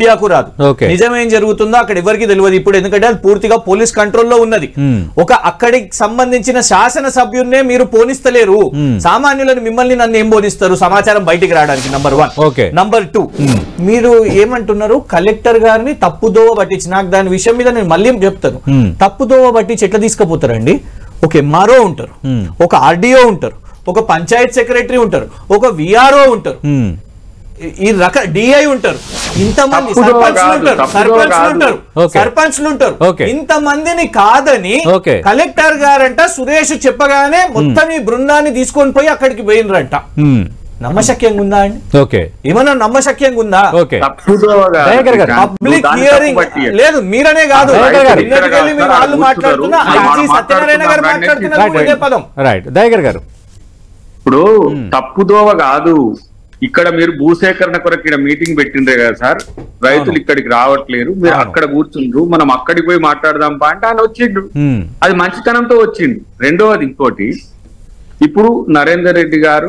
B: మీడియాకు రాదు
A: Okay.
B: నిజమేం జరుగుతుందో అక్కడ ఎవరికి తెలియదు ఇప్పుడు ఎందుకంటే అది పూర్తిగా పోలీస్ కంట్రోల్లో ఉన్నది
A: Hmm.
B: ఒక అక్కడికి సంబంధించిన శాసన సభ్యున్నే మీరు పోనిస్తలేరు సామాన్యులను మిమ్మల్ని నన్ను ఏం పోనిస్తారు సమాచారం బయటికి రావడానికి number one
A: Okay.
B: Number two మీరు ఏమంటున్నారు కలెక్టర్ గారిని తప్పుదోవ పట్టించి నాకు దాని విషయం మీద నేను మళ్ళీ చెప్తాను
A: Hmm.
B: తప్పుదోవ పట్టించి ఎట్లా తీసుకుపోతారండి ఒక ఎంఆర్ఓ ఉంటారు
A: Hmm.
B: ఒక ఆర్డీఓ ఉంటారు ఒక పంచాయత్ సెక్రటరీ ఉంటారు ఒక విఆర్ఓ ఉంటారు
A: ఉమ్,
B: ఈ- ఈ రక డిఐ ఉంటారు ఇంతమంది
C: తప్పుదోవ
B: సర్పంచ్లు
C: కాదు,
B: ఉంటారు
C: తప్పుదోవ
B: సర్పంచ్లు
C: కాదు.
B: ఉంటారు
A: Okay.
B: సర్పంచ్లు ఉంటారు
A: Okay.
B: ఇంతమందిని కాదని
A: Okay.
B: కలెక్టర్ గారంట సురేష్ చెప్పగానే మొత్తం ఈ బృందాన్ని తీసుకొని పోయి అక్కడికి పోయినరంట
A: ఉమ్,
B: నమ్మశక్యంగా ఉందా అండి
A: ఓకే
B: ఏమన్నా నమ్మశక్యంగా ఉందా
A: ఓకే
C: తప్పుదోవగా
A: దయాకర్ గారు,
B: పబ్లిక్
C: దాన్ని
B: హియరింగ్
C: తప్పు పట్టియ్యదు.
B: లేదు మీరనే కాదు
A: దయాకర్ గారు.
B: నిన్నటికి వెళ్ళి మీరు వాళ్ళు మాట్లాడుతున్నా
C: రైట్.
B: ఐజీ సత్యనారాయణ గారు మాట్లాడుతున్నారు
A: రైట్
B: కూడా ఇదే పదం
A: రైట్ దయాకర్ గారు
C: ఇప్పుడు తప్పుదోవ కాదు ఇక్కడ మీరు భూసేకరణ కొరకు ఇక్కడ మీటింగ్ పెట్టిండ్రే కదా సార్ రైతులు ఇక్కడికి రావట్లేరు మీరు
A: అవును.
C: అక్కడ కూర్చుండ్రు మనం అక్కడికి పోయి మాట్లాడదాం పా అంటే ఆయన వచ్చిండు
A: ఉమ్,
C: అది మంచితనంతో వచ్చిండు రెండవది ఇంకోటి ఇప్పుడు నరేందర్ రెడ్డి గారు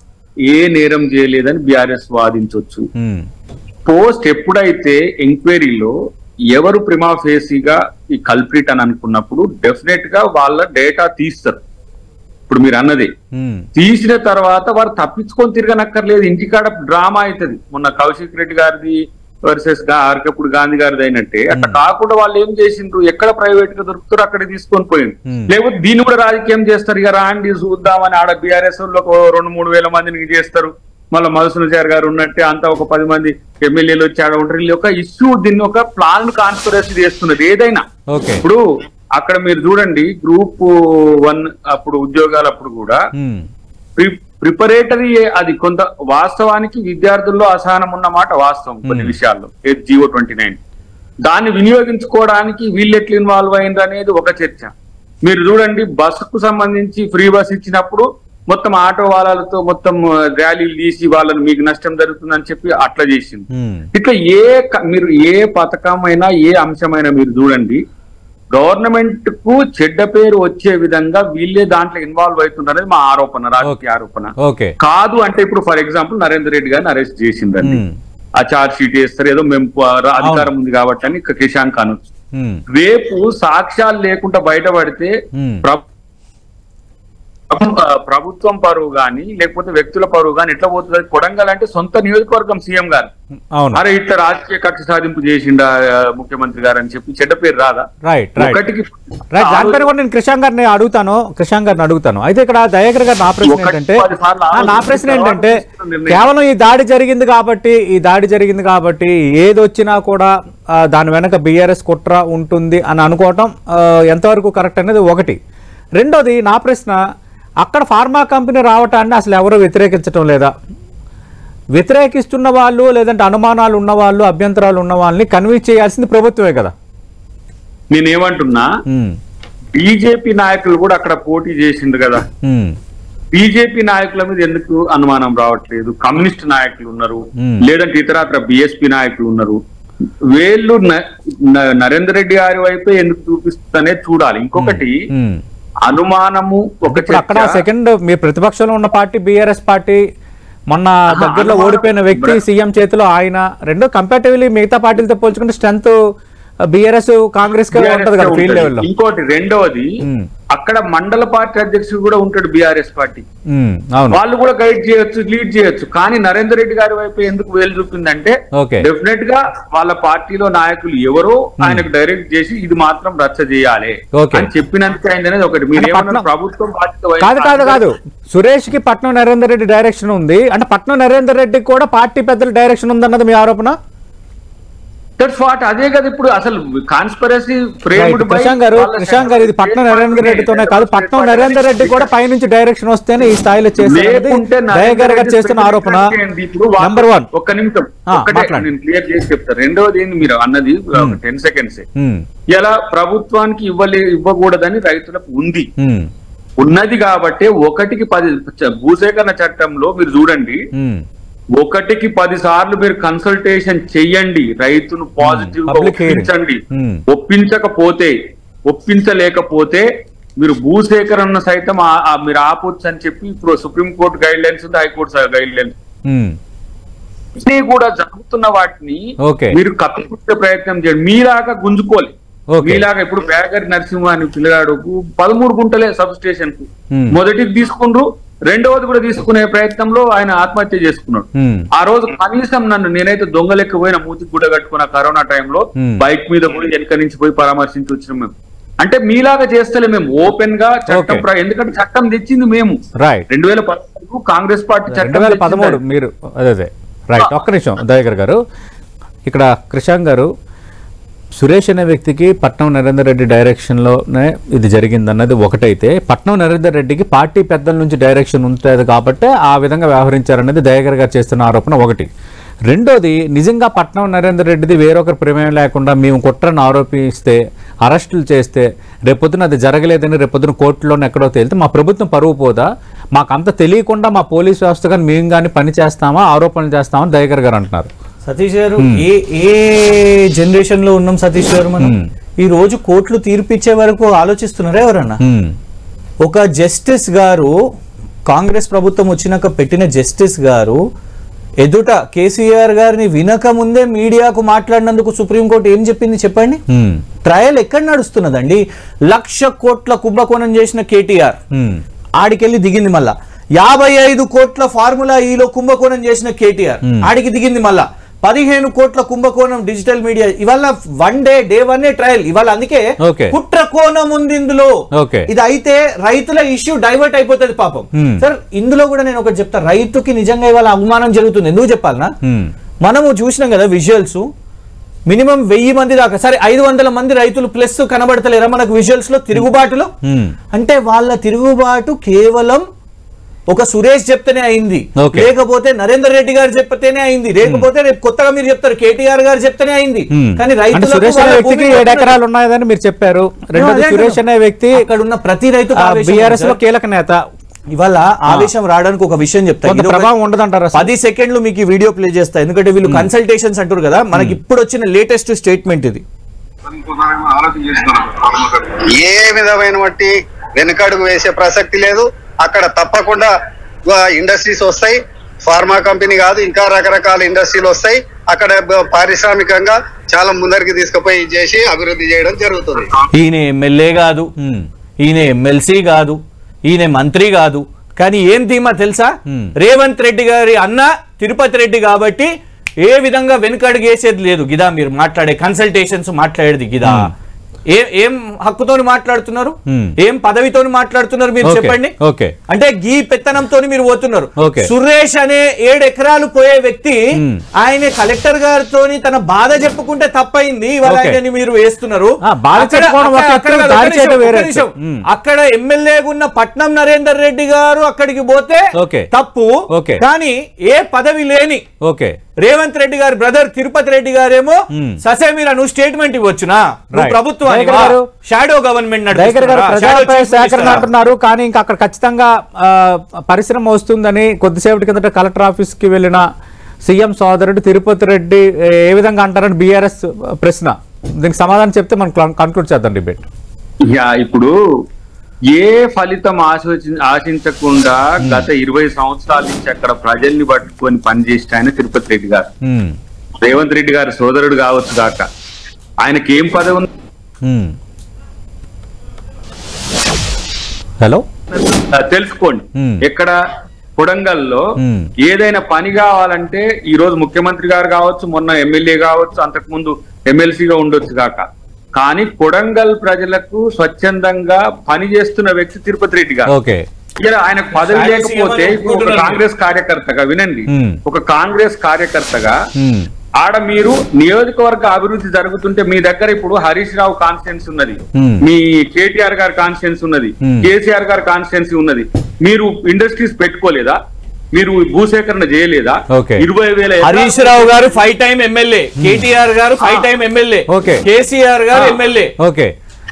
C: ఏ నేరం చేయలేదని బీఆర్ఎస్ వాదించవచ్చు
A: ఉమ్,
C: పోస్ట్ ఎప్పుడైతే ఎంక్వైరీలో ఎవరు ప్రిమా ఫేసీగా ఈ కల్ప్రిట్ అని అనుకున్నప్పుడు డెఫినెట్ గా వాళ్ళ డేటా తీస్తారు ఇప్పుడు మీరు అన్నది
A: ఉమ్,
C: తీసిన తర్వాత వారు తప్పించుకొని తిరగనక్కర్లేదు ఇంటికాడ డ్రామా అవుతుంది మొన్న కౌశిక్ రెడ్డి గారిది వర్సెస్ అరకప్పుడు గాంధీ గారిది అయినట్టే అట్లా కాకుండా వాళ్ళు ఏం చేసిండ్రు ఎక్కడ ప్రైవేట్ గా దొరుకుతారో అక్కడ తీసుకొని పోయింది
A: Hmm.
C: లేకపోతే దీన్ని కూడా రాజకీయం చేస్తారు ఇక రాండి చూద్దామని ఆడ బీఆర్ఎస్ లో ఒక రెండు మూడు వేల మందిని చేస్తారు మళ్ళీ మధుసూనచారి గారు ఉన్నట్టే అంతా ఒక పది మంది ఎమ్మెల్యేలు వచ్చి ఆడ ఉంటారు వీళ్ళు ఒక ఇష్యూ దీన్ని ఒక ప్లాన్ కాన్స్పిరసీ చేస్తున్నది ఏదైనా
A: ఓకే
C: ఇప్పుడు అక్కడ మీరు చూడండి గ్రూప్ వన్ అప్పుడు ఉద్యోగాలు అప్పుడు కూడా
A: ఉమ్,
C: ప్రిపరేటరీ అది కొంత వాస్తవానికి విద్యార్థుల్లో అసహనం ఉన్న మాట వాస్తవం కొన్ని
A: Hmm.
C: విషయాల్లో జియో ట్వంటీ నైన్ దాన్ని వినియోగించుకోవడానికి వీళ్ళు ఎట్లా ఇన్వాల్వ్ అయింది అనేది ఒక చర్చ మీరు చూడండి బస్సుకు సంబంధించి ఫ్రీ బస్ ఇచ్చినప్పుడు మొత్తం ఆటో వాళ్ళతో మొత్తం ర్యాలీలు తీసి వాళ్ళని మీకు నష్టం జరుగుతుందని చెప్పి అట్లా చేసింది
A: ఉమ్,
C: ఇట్లా ఏ క- మీరు ఏ పథకమైనా ఏ అంశమైనా మీరు చూడండి గవర్నమెంట్ కు చెడ్డ పేరు వచ్చే విధంగా వీళ్ళే దాంట్లో ఇన్వాల్వ్ అవుతుందనేది మా ఆరోపణ రాజకీయ ఆరోపణ
A: ఓకే
C: కాదు అంటే ఇప్పుడు ఫర్ ఎగ్జాంపుల్ నరేందర్ రెడ్డి గారిని అరెస్ట్ చేసిందండి
A: ఉమ్,
C: ఆ చార్జ్ షీట్ వేస్తారు ఏదో మేము ప- అధికారం ఉంది కాబట్టి అని కిషాంక్ అనొచ్చు
A: ఉమ్,
C: రేపు సాక్ష్యాలు లేకుండా బయటపడితే
A: ఉమ్,
C: ప్ర- ఆ, ప్రభుత్వం పరువు గాని లేకపోతే వ్యక్తుల పరువు గాని ఎట్లా పోతుంది కొడంగల్ అంటే సొంత నియోజకవర్గం సీఎం గారు
A: అవును
C: అరే ఇట్లా రాజకీయ కక్ష సాధింపు చేసిండ ముఖ్యమంత్రి గారు అని చెప్పి చెడ్డ పేరు రాదా
A: రైట్ రైట్
C: ఒకటికి
A: రైట్ దానిపైన కూడా నేను కృషాంక్ గారిని అడుగుతాను కృషాంక్ గారిని అడుగుతాను అయితే ఇక్కడ దయాకర్ గారు నా ప్రశ్న
C: ఒకటి
A: ఏంటంటే
C: పది సార్లు
A: ఆ, నా ప్రశ్న
C: ఆలోచించిన
A: ఏంటంటే
C: తర్వాత నిర్ణయం.
A: కేవలం ఈ దాడి జరిగింది కాబట్టి ఈ దాడి జరిగింది కాబట్టి ఏది వచ్చినా కూడా ఆ, దాని వెనక బీఆర్ఎస్ కుట్ర ఉంటుంది అని అనుకోవటం ఆ, ఎంతవరకు కరెక్ట్ అనేది ఒకటి రెండోది నా ప్రశ్న అక్కడ ఫార్మా కంపెనీ రావటాన్ని అసలు ఎవరు వ్యతిరేకించటం లేదా వ్యతిరేకిస్తున్న వాళ్ళు లేదంటే అనుమానాలు ఉన్న వాళ్ళు అభ్యంతరాలు ఉన్న వాళ్ళని కన్విన్స్ చేయాల్సింది ప్రభుత్వమే కదా
C: నేనేమంటున్నా
A: ఉమ్,
C: బీజేపీ నాయకులు కూడా అక్కడ పోటీ చేసిండు కదా
A: ఉమ్,
C: బీజేపీ నాయకుల మీద ఎందుకు అనుమానం రావట్లేదు కమ్యూనిస్ట్ నాయకులు ఉన్నారు
A: Hmm.
C: లేదంటే ఇతరత్ర బిఎస్పీ నాయకులు ఉన్నారు వీళ్ళు న- న- నరేందర్ రెడ్డి గారి వైపే ఎందుకు చూపిస్తుందనే చూడాలి ఇంకొకటి
A: ఉమ్.
C: అనుమానము ఒక
A: ఇప్పుడు అక్కడ
C: చర్చ.
A: సెకండ్ మీ ప్రతిపక్షంలో ఉన్న పార్టీ బీఆర్ఎస్ పార్టీ మొన్న దగ్గరలో
C: అనుమానం
A: ఓడిపోయిన వ్యక్తి
C: బ్ర-
A: సీఎం చేతిలో ఆయన రెండు కంపారిటివ్లీ మిగతా పార్టీలతో పోల్చుకుంటే స్ట్రెంత్ బీఆర్ఎస్ కాంగ్రెస్ కే
C: BRS
A: ఉంటది కదా
C: కే
A: ఫీల్డ్
C: ఉంటది.
A: లెవెల్లో
C: ఇంకోటి రెండవది
A: ఉమ్.
C: అక్కడ మండల పార్టీ అధ్యక్షుడు కూడా ఉంటాడు బీఆర్ఎస్ పార్టీ
A: ఉమ్, అవును
C: వాళ్ళు కూడా గైడ్ చేయొచ్చు లీడ్ చేయొచ్చు కానీ నరేందర్ రెడ్డి గారి వైపు ఎందుకు వేలు చూపిందంటే
A: Okay.
C: డెఫినెట్ గా వాళ్ళ పార్టీలో నాయకులు ఎవరో ఆయనకు డైరెక్ట్ చేసి ఇది మాత్రం రచ్చ చేయాలి
A: Okay.
C: అని చెప్పినందుకు అయింది అనేది ఒకటి మీరు
A: అంటే
C: ఏమన్నారు
A: పట్నం-
C: ప్రభుత్వం బాధ్యత
A: కాదు కాదు కాదు సురేష్ కి పట్నం నరేందర్ రెడ్డి డైరెక్షన్ ఉంది అంటే పట్నం నరేందర్ రెడ్డికి కూడా పార్టీ పెద్దల డైరెక్షన్ ఉందన్నది మీ ఆరోపణ
C: దట్స్ వాట్ అదే కదా ఇప్పుడు అసలు కాన్స్పరసీ
A: Right. కృషాంక్ గారు కృషాంక్ గారు ఇది పట్నం నరేందర్ రెడ్డితోనే కాదు పట్నం నరేందర్ రెడ్డి కూడా పైనుంచి డైరెక్షన్ వస్తేనే ఈ స్థాయిలో చేస్తున్నది
C: లేకుంటే
A: దయాకర్ గారు చేస్తున్న ఆరోపణ
C: ఇప్పుడు వాళ్ళు-
A: నెంబర్ వన్
C: ఒక్క నిమిషం
A: ఆ,
C: ఒక్కటే
A: మాట్లాడండి.
C: నేను క్లియర్ చేసి చెప్తాను రెండవది ఏంది మీరు అన్నది టెన్ సెకండ్స్
A: ఉమ్,
C: ఇలా ప్రభుత్వానికి ఇవ్వలే ఇవ్వకూడదని రైతులకు ఉంది
A: ఉమ్,
C: ఉన్నది కాబట్టి ఒకటికి పది చ- భూసేకరణ చట్టంలో మీరు చూడండి
A: ఉమ్.
C: ఒకటికి పది సార్లు మీరు కన్సల్టేషన్ చెయ్యండి రైతును పాజిటివ్ గా
A: Public hearing.
C: ఒప్పించండి
A: Hmm.
C: ఒప్పించకపోతే ఒప్పించలేకపోతే మీరు భూసేకరణ సైతం ఆ- ఆ మీరు ఆపొచ్చు అని చెప్పి ఇప్పుడు సుప్రీం కోర్టు గైడ్ లైన్స్ ఉంది హైకోర్టు గైడ్ లైన్స్
A: ఉమ్.
C: ఇవన్నీ కూడా జరుగుతున్న వాటిని
A: Okay.
C: మీరు కప్పిపుట్టే ప్రయత్నం చేయండి మీలాగా గుంజుకోవాలి
A: Okay.
C: మీలాగా ఇప్పుడు బేగరి నరసింహ అని పిల్లగాడుకు పదమూడు గుంటలే సబ్ స్టేషన్ కు
A: Hmm.
C: మొదటిది తీసుకుండ్రు రెండవది కూడా తీసుకునే ప్రయత్నంలో ఆయన ఆత్మహత్య చేసుకున్నాడు
A: Hmm.
C: ఆ రోజు కనీసం నన్ను నేనైతే దొంగ లెక్క పోయిన మూతికి గుడ్డ కట్టుకున్న కరోనా టైంలో
A: Hmm.
C: బైక్ మీద పోయి వెనక నుంచి పోయి పరామర్శించి వచ్చినాం మేము అంటే మీలాగా చేస్తలే మేము ఓపెన్ గా చట్టం
A: Okay.
C: ప్ర- ఎందుకంటే చట్టం తెచ్చింది మేము
A: రైట్
C: రెండు వేల పదకొండు కాంగ్రెస్ పార్టీ
A: రెండు
C: చట్టం
A: వేల
C: తెచ్చింది.
A: పదమూడు మీరు అదే అదే రైట్ ఒక్క నిమిషం దయాకర్ గారు ఇక్కడ కృషాంక్ గారు సురేష్ అనే వ్యక్తికి పట్నం నరేందర్ రెడ్డి డైరెక్షన్లోనే ఇది జరిగిందన్నది ఒకటైతే పట్నం నరేందర్ రెడ్డికి పార్టీ పెద్దల నుంచి డైరెక్షన్ ఉంటుంది కాబట్టి ఆ విధంగా వ్యవహరించారనేది దయాకర్ గారు చేస్తున్న ఆరోపణ ఒకటి రెండోది నిజంగా పట్నం నరేందర్ రెడ్డిది వేరొకరి ప్రమేయం లేకుండా మేము కుట్రను ఆరోపిస్తే అరెస్టులు చేస్తే రేపొద్దున అది జరగలేదని రేపొద్దున కోర్టులోనే ఎక్కడో తేలితే మా ప్రభుత్వం పరువు పోదా మాకు అంత తెలియకుండా మా పోలీస్ వ్యవస్థ కానీ మేము కానీ పని చేస్తామా ఆరోపణలు చేస్తామా దయాకర్ గారు అంటున్నారు
D: సతీష్ గారు ఏ ఏ జనరేషన్ లో ఉన్నాం సతీష్ గారు మనం ఈ రోజు కోర్టులు తీర్పిచ్చే వరకు ఆలోచిస్తున్నారా ఎవరన్నా
A: హ్మ్.
D: ఒక జస్టిస్ గారు కాంగ్రెస్ ప్రభుత్వం వచ్చినాక పెట్టిన జస్టిస్ గారు ఎదుట కేసీఆర్ గారిని వినక ముందే మీడియాకు మాట్లాడినందుకు సుప్రీంకోర్టు ఏం చెప్పింది చెప్పండి
A: హ్మ్.
D: ట్రయల్ ఎక్కడ నడుస్తున్నదండి లక్ష కోట్ల కుంభకోణం చేసిన కేటీఆర్
A: హ్మ్.
D: ఆడికెళ్ళి దిగింది మళ్ళా యాభై ఐదు కోట్ల ఫార్ములా ఈలో కుంభకోణం చేసిన కేటీఆర్ ఆడికి దిగింది మళ్ళా పదిహేను కోట్ల కుంభకోణం డిజిటల్ మీడియా ఇవాళ one day day one trial ఇవాళ అందుకే
A: Okay.
D: కుట్ర కోణం ఉంది ఇందులో
A: Okay.
D: ఇది అయితే రైతుల ఇష్యూ డైవర్ట్ అయిపోతుంది పాపం
A: Hmm.
D: సార్ ఇందులో కూడా నేను ఒకటి చెప్తా రైతుకి నిజంగా ఇవాళ అవమానం జరుగుతుంది ఎందుకు చెప్పాలనా
A: హ్మ్.
D: మనము చూసినాం కదా విజువల్స్ మినిమం వెయ్యి మంది దాకా సరే ఐదు వందల మంది రైతులు ప్లస్ కనబడతలేరా మనకు విజువల్స్ లో తిరుగుబాటులో
A: హ్మ్.
D: అంటే వాళ్ళ తిరుగుబాటు కేవలం ఒక సురేష్ చెప్తేనే అయింది
A: Okay.
D: లేకపోతే నరేందర్ రెడ్డి గారు చెప్తేనే అయింది లేకపోతే రేపు కొత్తగా మీరు చెప్తారు కేటీఆర్ గారు చెప్తేనే అయింది
A: హ్మ్.
D: కానీ
A: అంటే
D: రైతులకు
A: సురేష్ అనే
D: వాళ్ళ
A: వ్యక్తికి
D: భూమి
A: ఏడు ఎకరాలు ఉన్నాయని మీరు చెప్పారు రెండోది
D: అదే
A: సురేష్ అనే వ్యక్తి
D: అక్కడ ఉన్న ప్రతి రైతు
A: బీఆర్ఎస్ లో కీలక నేత
D: ఇవాళ ఆవేశం రావడానికి ఒక విషయం చెప్తా
A: కొంత
D: ఇది ఒక-
A: ప్రభావం ఉండదంటారా అసలు?
D: పది సెకండ్లు మీకు ఈ వీడియో ప్లే చేస్తా ఎందుకంటే వీళ్ళు కన్సల్టేషన్స్ అంటారు కదా మనకి ఇప్పుడు వచ్చిన లేటెస్ట్ స్టేట్మెంట్ ఇది
E: ఏ విధమైన బట్టి వెనుకడుగు వేసే ప్రసక్తి లేదు అక్కడ తప్పకుండా ఇండస్ట్రీస్ వస్తాయి ఫార్మా కంపెనీ కాదు ఇంకా రకరకాల ఇండస్ట్రీలు వస్తాయి అక్కడ బ- పారిశ్రామికంగా చాలా ముందరికి తీసుకుపోయి చేసి అభివృద్ధి చేయడం జరుగుతుంది
D: ఈయన ఎమ్మెల్యే కాదు
A: హ్మ్.
D: ఈయన ఎమ్మెల్సీ కాదు ఈయన మంత్రి కాదు కానీ ఏం ధీమా తెలుసా
A: Hmm.
D: రేవంత్ రెడ్డి గారి అన్న తిరుపతి రెడ్డి కాబట్టి ఏ విధంగా వెనుకడుగు వేసేది లేదు గిదా మీరు మాట్లాడే కన్సల్టేషన్స్ మాట్లాడేది గిదా ఏ ఏం హక్కుతోని మాట్లాడుతున్నారు
A: Hmm.
D: ఏం పదవితోని మాట్లాడుతున్నారు మీరు
A: Okay.
D: చెప్పండి
A: Okay.
D: అంటే గీ పెత్తనంతో మీరు పోతున్నారు
A: Okay.
D: సురేష్ అనే ఏడు ఎకరాలు పోయే వ్యక్తి
A: Hmm.
D: ఆయన కలెక్టర్ గారితో తన బాధ చెప్పుకుంటే తప్పైంది ఇవాళ
A: Okay.
D: ఆయనని మీరు వేస్తున్నారు
A: ఆ, బాధ
D: అక్కడ-
A: చెప్పుకోవడం ఒక
D: అక్కడ-
A: ఎత్తు,
D: అక్కడ
A: దాడి
D: ఒక్క
A: చేయడం
D: నిమిషం,
A: వేరే
D: ఒక్క నిమిషం.
A: ఎత్తు. మ్మ్.
D: అక్కడ ఎమ్మెల్యేగా ఉన్న పట్నం నరేందర్ రెడ్డి గారు అక్కడికి పోతే
A: Okay.
D: తప్పు
A: Okay.
D: కానీ ఏ పదవి లేని
A: ఓకే
D: రేవంత్ రెడ్డి గారి బ్రదర్ తిరుపతి రెడ్డి గారేమో
A: మ్మ్.
D: ససేమిరా నువ్వు స్టేట్మెంట్ ఇవ్వచ్చునా నువ్వు
A: Right.
D: ప్రభుత్వం
A: దయాకర్ గారు,
D: షాడో గవర్నమెంట్
A: దయాకర్ గారు ప్రజాపై సేకరణ అంటున్నారు కానీ ఇంకా అక్కడ ఖచ్చితంగా ఆ, పరిశ్రమ వస్తుందని కొద్దిసేపటి కిందట కలెక్టర్ ఆఫీస్ కి వెళ్ళిన సీఎం సోదరుడు తిరుపతి రెడ్డి ఏ విధంగా అంటారని బీఆర్ఎస్ ప్రశ్న దీనికి సమాధానం చెప్తే మనం కన్క్లూడ్ చేద్దాం డిబేట్
C: యా ఇప్పుడు ఏ ఫలితం ఆశించి ఆశించకుండా గత ఇరవై సంవత్సరాల నుంచి అక్కడ ప్రజల్ని పట్టుకొని పనిచేసిన ఆయన తిరుపతి రెడ్డి గారు రేవంత్ రెడ్డి గారి సోదరుడు కావచ్చు గాక ఆయనకి ఏం పదవి ఉంది
A: హలో
C: ఆ, తెలుసుకోండి
A: Hmm.
C: ఎక్కడ కొడంగల్లో
A: Hmm.
C: ఏదైనా పని కావాలంటే ఈ రోజు ముఖ్యమంత్రి గారు కావచ్చు మొన్న ఎమ్మెల్యే కావచ్చు అంతకు ముందు ఎమ్మెల్సీగా ఉండొచ్చు కాక కానీ కొడంగల్ ప్రజలకు స్వచ్ఛందంగా పని చేస్తున్న వ్యక్తి తిరుపతి రెడ్డి గారు
A: ఓకే
C: ఇలా ఆయనకు పదవి
D: ఆయన
C: లేకపోతే
D: సీఎం
C: ఇప్పుడు ఒక
D: అనుకుంటున్నారు.
C: కాంగ్రెస్ కార్యకర్తగా వినండి
A: Hmm.
C: ఒక కాంగ్రెస్ కార్యకర్తగా
A: Hmm.
C: ఆడ మీరు నియోజకవర్గ అభివృద్ధి జరుగుతుంటే మీ దగ్గర ఇప్పుడు హరీష్ రావు కాన్స్టిట్యున్సీ ఉన్నది
A: Hmm.
C: మీ కేటీఆర్ గారి కాన్స్టిట్యున్సీ ఉన్నది
A: Hmm.
C: కేసీఆర్ గారి కాన్స్టిట్యున్సీ ఉన్నది మీరు ఇండస్ట్రీస్ పెట్టుకోలేదా మీరు భూసేకరణ చేయలేదా
A: Okay.
C: ఇరవై వేల ఎకరాలు-
D: హరీష్ రావు గారు five time MLA KTR garu five time MLA
A: Okay.
D: KCR garu
A: Ah.
D: MLA
A: okay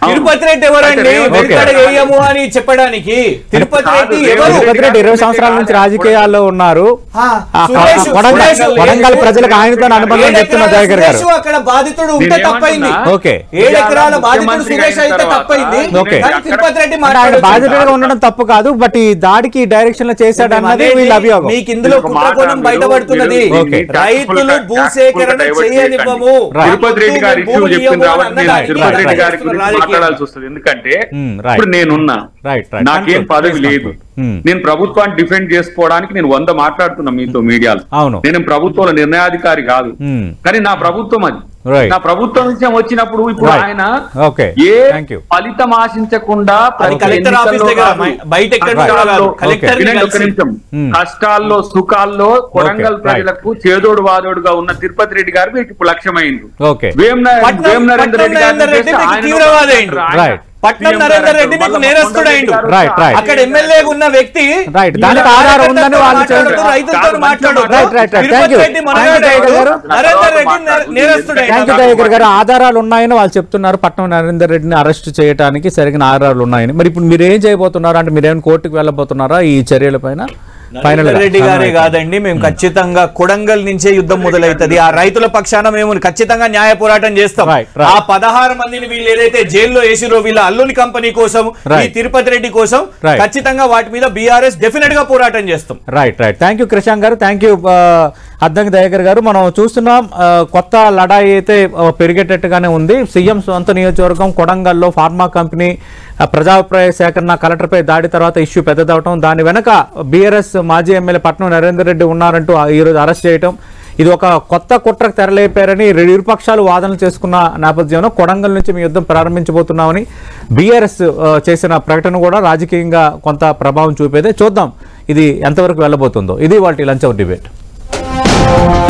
B: Tirupati Reddy ఎవరండి
C: అయితే రేవంత్
A: రెడ్డి
B: వెనుకడ
C: గారు-
B: వేయము అని చెప్పడానికి తిరుపతి
C: కాదు,
B: రెడ్డి
C: రేవంత్
B: ఎవరు
C: రెడ్డి
A: తిరుపతి రెడ్డి ఇరవై సంవత్సరాల నుంచి రాజకీయాల్లో ఉన్నారు
B: ఆ,
A: ఆ,
B: సురేష్,
A: కొడంగల్
B: సురేష్
A: కొడంగల్ ప్రజలకు ఆయనతో అనుబంధం
B: ఏడు
A: చెప్తున్న
B: ఎకరాల
A: దయాకర్ గారు
B: సురేష్ అక్కడ బాధితుడు ఉంటే
C: నేనేమంటున్నా?
B: తప్పైంది
A: ఓకే.
B: ఏడు ఎకరాల బాధితుడు
C: ముఖ్యమంత్రి
B: సురేష్
C: అయిన
B: అయితే
C: తర్వాత
B: తప్పైంది
A: ఓకే.
B: కానీ తిరుపతి రెడ్డి
A: అంటే ఆయన
B: మాట్లాడొచ్చు.
A: బాధితుడిగా ఉండడం తప్పు కాదు బట్ ఈ దాడికి డైరెక్షన్ లో చేశాడు అన్నది
B: అనేది
A: వీళ్ళ అభియోగం
B: మీకు ఇందులో
C: ఒక మాట
B: కుట్రకోణం
C: మీరు-
B: బయటపడుతున్నది
C: మీరు
A: ఓకే.
C: దీన్ని
B: రైతులు
C: tactful-
B: భూసేకరణ
C: tactful గా divert
B: చేయనివ్వము
A: Right.
C: తిరుపతి రెడ్డి గారి ఇష్యూ
B: భూములు
C: చెప్పింది
B: ఇవ్వము
C: కాబట్టి నేను
B: అన్నదానికి
C: తిరుపతి రెడ్డి గారి
B: రాజకీయం.
C: గురించి మాట్లాడాల్సి వస్తుంది ఎందుకంటే
A: Hmm, right.
C: ఇప్పుడు నేనున్నా
A: Right, right.
C: నాకేం
A: Conclude.
C: పదవి
A: Please
C: లేదు
A: conclude. Hmm.
C: నేను ప్రభుత్వాన్ని డిఫెండ్ చేసుకోవడానికి నేను వంద మాట్లాడుతున్నా మీతో మీడియాలో
A: అవును.
C: నేను ప్రభుత్వంలో నిర్ణయాధికారి కాదు
A: Hmm.
C: కానీ నా ప్రభుత్వం అది
A: Right.
C: నా ప్రభుత్వం విషయం వచ్చినప్పుడు ఇప్పుడు
A: Right.
C: ఆయన
A: Okay.
C: A
A: Thank you.
C: ఫలితం ఆశించకుండా
B: అది
C: ప్రతి
B: కలెక్టర్ ఆఫీస్
C: ఎన్నికల్లో
B: దగ్గర
C: కాదు.
B: బయట ఎక్కడ
A: Right.
B: కూడా కాదు
C: Okay.
B: కలెక్టర్
C: వినండి ఒక్క నిమిషం
A: Hmm.
C: కష్టాల్లో సుఖాల్లో కొడంగల్
A: right.
C: ప్రజలకు చేదోడు వాదోడుగా ఉన్న తిరుపతి రెడ్డి గారు మీకు ఇప్పుడు లక్ష్యమైంది
A: ఓకే
C: వేమ
B: పట్నం-
C: వేమ నరేందర్ రెడ్డి
B: పట్నం
C: గారిని
B: నరేందర్ రెడ్డి
C: చేస్తే
B: మీకు
C: ఆయన
B: తీవ్రవాది
C: ఒక
B: అయిండు.
C: ఆయన
A: Right.
B: పట్నం
C: సీఎం
B: నరేందర్
C: గారు
B: రెడ్డి మీకు
C: మళ్ళా
B: నేరస్తుడైండు.
C: కొండరెడ్డి గారు
A: Right, right.
B: అక్కడ ఎమ్మెల్యే ఉన్న వ్యక్తి
A: Right.
B: ఇలా
A: దానికి ఆధారం ఉందని వాళ్ళు
B: మాట్లాడుతూ
A: చెప్పారు.
B: రైతులతో
C: కాదు,
B: మాట్లాడుతూ
C: Right,
A: right, right. Thank
B: Tirupati
A: you.
B: Reddy
A: Thank you,
B: మనగాడు
A: Dayakar గారు.
B: నరేందర్ రెడ్డి
C: మాట్లాడుతూ
B: నేరస్తుడైండు.
A: థ్యాంక్ యూ దయాకర్ గారు ఆధారాలు ఉన్నాయని వాళ్ళు చెప్తున్నారు పట్నం నరేందర్ రెడ్డిని అరెస్ట్ చేయడానికి సరిగిన ఆధారాలు ఉన్నాయని మరి ఇప్పుడు మీరు ఏం చేయబోతున్నారు అంటే మీరు ఏమైనా కోర్టుకు వెళ్ళబోతున్నారా ఈ చర్యల పైన ఫైనల్
B: నరేందర్ రెడ్డి గారే కాదండి మేము ఖచ్చితంగా కొడంగల్ నుంచే యుద్ధం మొదలవుతుంది ఆ రైతుల పక్షాన మేము ఖచ్చితంగా న్యాయ పోరాటం చేస్తాం
A: Right, right.
B: ఆ పదహారు మందిని వీళ్ళు ఏదైతే జైల్లో వేసిరో వీళ్ళ అల్లుని కంపెనీ కోసం ఈ
A: Right.
B: తిరుపతి రెడ్డి కోసం
A: Right.
B: ఖచ్చితంగా వాటి మీద బీఆర్ఎస్ డెఫినెట్ గా పోరాటం చేస్తాం
A: right right thank you Krishank garu thank you Addanki Dayakar గారు మనం చూస్తున్నాం ఆ, కొత్త లడాయి అయితే ఆ, పెరిగేటట్టుగానే ఉంది సీఎం సొంత నియోజకవర్గం కొడంగల్లో ఫార్మా కంపెనీ ఆ, ప్రజాభిప్రాయ సేకరణ కలెక్టర్పై దాడి తర్వాత ఇష్యూ పెద్దదవటం దాని వెనక బీఆర్ఎస్ మాజీ ఎమ్మెల్యే పట్నం నరేందర్ రెడ్డి ఉన్నారంటూ ఆ ఈరోజు అరెస్ట్ చేయటం ఇది ఒక కొత్త కుట్రకు తెరలేపారని రెండు ఇరుపక్షాలు వాదనలు చేసుకున్న నేపథ్యంలో కొడంగల్ నుంచి మీ యుద్ధం ప్రారంభించబోతున్నామని బీఆర్ఎస్ చేసిన ప్రకటన కూడా రాజకీయంగా కొంత ప్రభావం చూపేదే చూద్దాం ఇది ఎంతవరకు వెళ్ళబోతుందో ఇది వాటి లంచ్ అవర్ డిబేట్